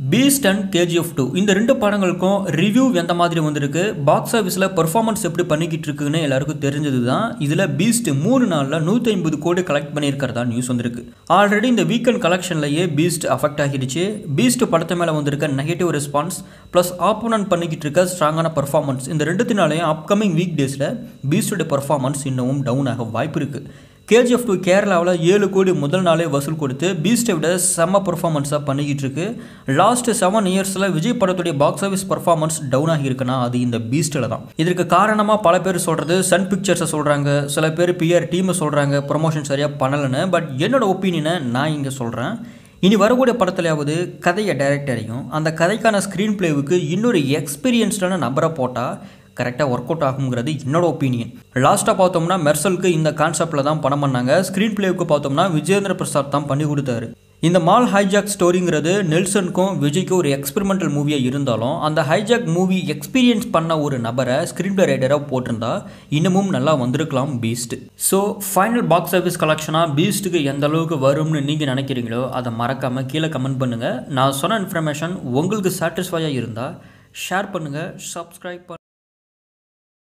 Beast and KGF two இந்த ரெண்டு படங்களுக்கும் ரிவ்யூ எந்த மாதிரி வந்திருக்கு பாக்ஸ் ஆஃபீஸில் பெர்ஃபார்மன்ஸ் எப்படி பண்ணிக்கிட்டு இருக்குன்னு எல்லாருக்கும் தெரிஞ்சது தான் இதில் பீஸ்ட் மூணு நாளில் நூற்றி ஐம்பது கோடி கலெக்ட் பண்ணியிருக்கிறதா நியூஸ் வந்திருக்கு ஆல்ரெடி இந்த வீக்கெண்ட் கலெக்ஷன்லேயே பீஸ்ட் அஃபெக்ட் ஆகிடுச்சு பீஸ்ட் படத்து மேலே வந்திருக்க நெகட்டிவ் ரெஸ்பான்ஸ் ப்ளஸ் ஆப்போனன்ட் பண்ணிக்கிட்டு இருக்க ஸ்ட்ராங்கான பர்ஃபார்மன்ஸ் இந்த ரெண்டுத்தினாலையும் அப்கமிங் வீக் டேஸில் பீஸ்டோட பர்ஃபார்மன்ஸ் இன்னமும் டவுன் ஆக வாய்ப்பு இருக்குது கேஜிஎஃப் டூ கேரளாவில் ஏழு கோடி முதல் நாளே வசூல் கொடுத்து பீஸ்ட்டை விட செம்ம பர்ஃபார்மன்ஸாக பண்ணிக்கிட்டு இருக்கு லாஸ்ட் செவன் இயர்ஸில் விஜய் படத்துடைய பாக்ஸ் ஆஃபீஸ் பர்ஃபார்மன்ஸ் டவுன் ஆகியிருக்குன்னா அது இந்த பீஸ்ட்டில் தான் இதற்கு காரணமாக பல பேர் சொல்கிறது சன் பிக்சர்ஸை சொல்கிறாங்க சில பேர் பிஆர் டீமை சொல்கிறாங்க ப்ரொமோஷன் சரியாக பண்ணலைன்னு பட் என்னோட ஒப்பீனியனை நான் இங்கே சொல்கிறேன் இனி வரக்கூடிய படத்துலையாவது கதையை டைரக்டரையும் அந்த கதைக்கான ஸ்க்ரீன் பிளேவுக்கு இன்னொரு எக்ஸ்பீரியன்ஸ்டான நபரை போட்டால் கரெக்டாக ஒர்க் அவுட் ஆகுங்கிறது என்னோட ஒப்பீனியன் லாஸ்ட்டாக பார்த்தோம்னா மெர்சலுக்கு இந்த கான்செப்டில் தான் படம் பண்ணாங்க ஸ்க்ரீன் பிளேவுக்கு பார்த்தோம்னா விஜேந்திர பிரசாத் தான் பண்ணி கொடுத்தாரு இந்த மால் ஹைஜாக் ஸ்டோரிங்கிறது நெல்சனுக்கும் விஜய்க்கும் ஒரு எக்ஸ்பெரிமெண்டல் மூவியாக இருந்தாலும் அந்த ஹைஜாக் மூவி எக்ஸ்பீரியன்ஸ் பண்ண ஒரு நபரை ஸ்க்ரீன் பிளே ரைடராக போட்டிருந்தா இன்னமும் நல்லா வந்திருக்கலாம் Beast so final box office கலெக்ஷனாக பீஸ்ட்டுக்கு எந்த அளவுக்கு வரும்னு நீங்கள் நினைக்கிறீங்களோ அதை மறக்காமல் கீழே கமெண்ட் பண்ணுங்கள் நான் சொன்ன இன்ஃபர்மேஷன் உங்களுக்கு சாட்டிஸ்ஃபையாக இருந்தால் ஷேர் பண்ணுங்கள் சப்ஸ்கிரைப் பண்ண